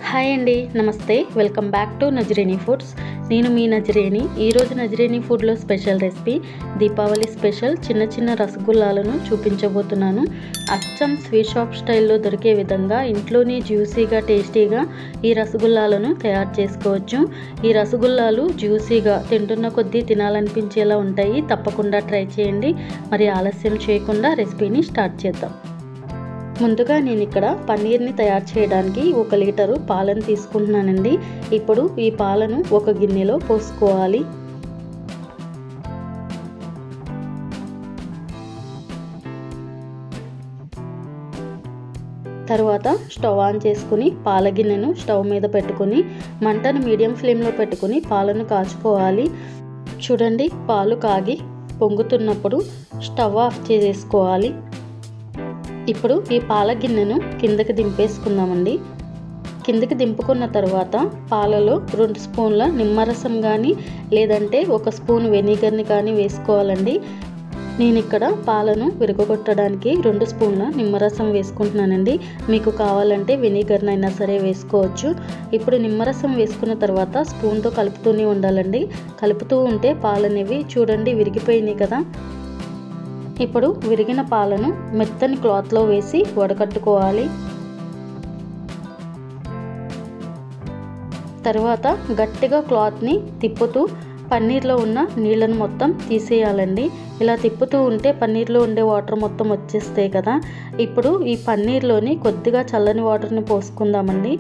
hi అండి నమస్తే welcome back to Nazareni foods నేను మీ నజరేని ఈరోజు నజరేని ఫుడ్లో స్పెషల్ రెసిపీ దీపావళి స్పెషల్ చిన్న చిన్న రసగుల్లాలను చూపించబోతున్నాను అచ్చం స్వీట్ షాప్ స్టైల్లో దొరికే విధంగా ఇంట్లోనే జ్యూసీగా టేస్టీగా ఈ రసగుల్లాలను తయారు చేసుకోవచ్చు ఈ రసగుల్లాలు జ్యూసీగా తింటున్న కొద్దీ తినాలనిపించేలా ఉంటాయి తప్పకుండా ట్రై చేయండి మరి ఆలస్యం చేయకుండా రెసిపీని స్టార్ట్ చేద్దాం ముందుగా నేను ఇక్కడ పన్నీర్ని తయారు చేయడానికి ఒక లీటరు పాలను తీసుకుంటున్నానండి ఇప్పుడు ఈ పాలను ఒక గిన్నెలో పోసుకోవాలి తర్వాత స్టవ్ ఆన్ చేసుకుని పాల గిన్నెను స్టవ్ మీద పెట్టుకుని మంటను మీడియం ఫ్లేమ్లో పెట్టుకుని పాలను కాచుకోవాలి చూడండి పాలు కాగి పొంగుతున్నప్పుడు స్టవ్ ఆఫ్ చేసేసుకోవాలి ఇప్పుడు ఈ పాల గిన్నెను కిందకి దింపేసుకుందామండి కిందకి దింపుకున్న తర్వాత పాలలో రెండు స్పూన్ల నిమ్మరసం కానీ లేదంటే ఒక స్పూన్ వెనిగర్ని కానీ వేసుకోవాలండి నేను ఇక్కడ పాలను విరగొట్టడానికి రెండు స్పూన్ల నిమ్మరసం వేసుకుంటున్నానండి మీకు కావాలంటే వెనిగర్ని అయినా సరే వేసుకోవచ్చు ఇప్పుడు నిమ్మరసం వేసుకున్న తర్వాత స్పూన్తో కలుపుతూనే ఉండాలండి కలుపుతూ ఉంటే పాలు అనేవి చూడండి విరిగిపోయినాయి కదా ఇప్పుడు విరిగిన పాలను మెత్తని క్లాత్లో వేసి వడకట్టుకోవాలి తర్వాత గట్టిగా క్లాత్ని తిప్పుతూ పన్నీర్లో ఉన్న నీళ్ళను మొత్తం తీసేయాలండి ఇలా తిప్పుతూ ఉంటే పన్నీర్లో ఉండే వాటర్ మొత్తం వచ్చేస్తాయి కదా ఇప్పుడు ఈ పన్నీర్లోని కొద్దిగా చల్లని వాటర్ని పోసుకుందామండి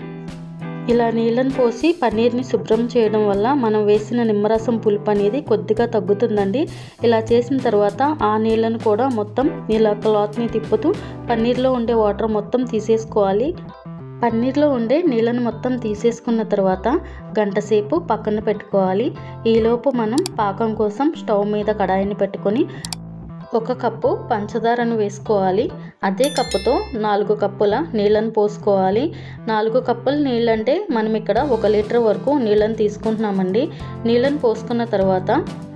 ఇలా నీళ్ళని పోసి పన్నీర్ని శుభ్రం చేయడం వల్ల మనం వేసిన నిమ్మరసం పులుపు అనేది కొద్దిగా తగ్గుతుందండి ఇలా చేసిన తర్వాత ఆ నీళ్ళను కూడా మొత్తం ఇలా క్లాత్ని తిప్పుతూ పన్నీర్లో ఉండే వాటర్ మొత్తం తీసేసుకోవాలి పన్నీర్లో ఉండే నీళ్ళను మొత్తం తీసేసుకున్న తర్వాత గంట సేపు పక్కన పెట్టుకోవాలి ఈలోపు మనం పాకం కోసం స్టవ్ మీద కడాయిని పెట్టుకొని ఒక కప్పు పంచదారను వేసుకోవాలి అదే కప్పుతో నాలుగు కప్పుల నీళ్ళను పోసుకోవాలి నాలుగు కప్పుల నీళ్ళంటే మనం ఇక్కడ ఒక లీటర్ వరకు నీళ్ళని తీసుకుంటున్నామండి నీళ్ళను పోసుకున్న తర్వాత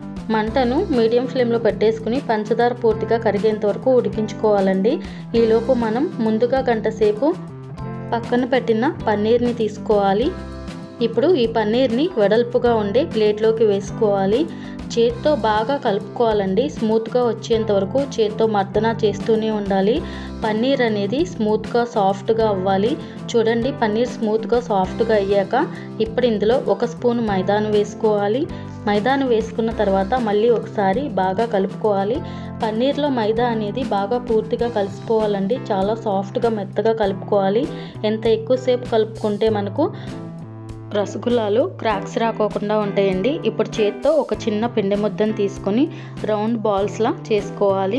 మంటను మీడియం ఫ్లేమ్లో పెట్టేసుకుని పంచదార పూర్తిగా కరిగేంత వరకు ఉడికించుకోవాలండి ఈలోపు మనం ముందుగా గంట సేపు పక్కన పెట్టిన పన్నీర్ని తీసుకోవాలి ఇప్పుడు ఈ పన్నీర్ని వెడల్పుగా ఉండే ప్లేట్లోకి వేసుకోవాలి చేత్తో బాగా కలుపుకోవాలండి స్మూత్గా వచ్చేంత వరకు చేత్తో మర్దన చేస్తూనే ఉండాలి పన్నీర్ అనేది స్మూత్గా సాఫ్ట్గా అవ్వాలి చూడండి పన్నీర్ స్మూత్గా సాఫ్ట్గా అయ్యాక ఇప్పుడు ఇందులో ఒక స్పూన్ మైదాను వేసుకోవాలి మైదాను వేసుకున్న తర్వాత మళ్ళీ ఒకసారి బాగా కలుపుకోవాలి పన్నీర్లో మైదా అనేది బాగా పూర్తిగా కలిసిపోవాలండి చాలా సాఫ్ట్గా మెత్తగా కలుపుకోవాలి ఎంత ఎక్కువసేపు కలుపుకుంటే మనకు రసగుల్లాలు క్రాక్స్ రాకోకుండా ఉంటాయండి ఇప్పుడు చేత్తో ఒక చిన్న పిండి ముద్దను తీసుకొని రౌండ్ బాల్స్లా చేసుకోవాలి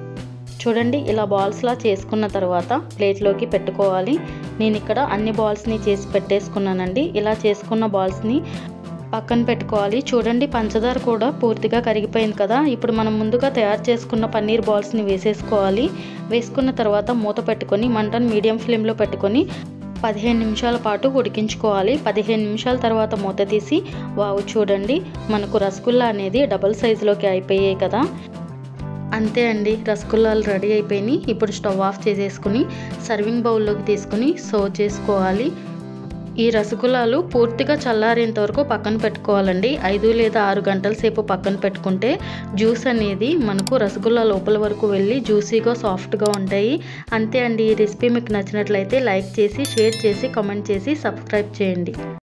చూడండి ఇలా బాల్స్లా చేసుకున్న తర్వాత ప్లేట్లోకి పెట్టుకోవాలి నేను ఇక్కడ అన్ని బాల్స్ని చేసి పెట్టేసుకున్నానండి ఇలా చేసుకున్న బాల్స్ని పక్కన పెట్టుకోవాలి చూడండి పంచదార కూడా పూర్తిగా కరిగిపోయింది కదా ఇప్పుడు మనం ముందుగా తయారు చేసుకున్న పన్నీర్ బాల్స్ని వేసేసుకోవాలి వేసుకున్న తర్వాత మూత పెట్టుకొని మంటను మీడియం ఫ్లేమ్లో పెట్టుకొని పదిహేను నిమిషాల పాటు ఉడికించుకోవాలి పదిహేను నిమిషాల తర్వాత మూత తీసి వావు చూడండి మనకు రసగుల్లా అనేది డబల్ సైజులోకి అయిపోయాయి కదా అంతే అండి రసగుల్లాలు రెడీ అయిపోయినాయి ఇప్పుడు స్టవ్ ఆఫ్ చేసేసుకుని సర్వింగ్ బౌల్లోకి తీసుకుని సర్వ్ చేసుకోవాలి ఈ రసగుల్లాలు పూర్తిగా చల్లారేంత వరకు పక్కన పెట్టుకోవాలండి ఐదు లేదా ఆరు గంటల సేపు పక్కన పెట్టుకుంటే జ్యూస్ అనేది మనకు రసగుల్లా లోపల వరకు వెళ్ళి జ్యూసీగా సాఫ్ట్గా ఉంటాయి అంతే అండి ఈ రెసిపీ మీకు నచ్చినట్లయితే లైక్ చేసి షేర్ చేసి కామెంట్ చేసి సబ్స్క్రైబ్ చేయండి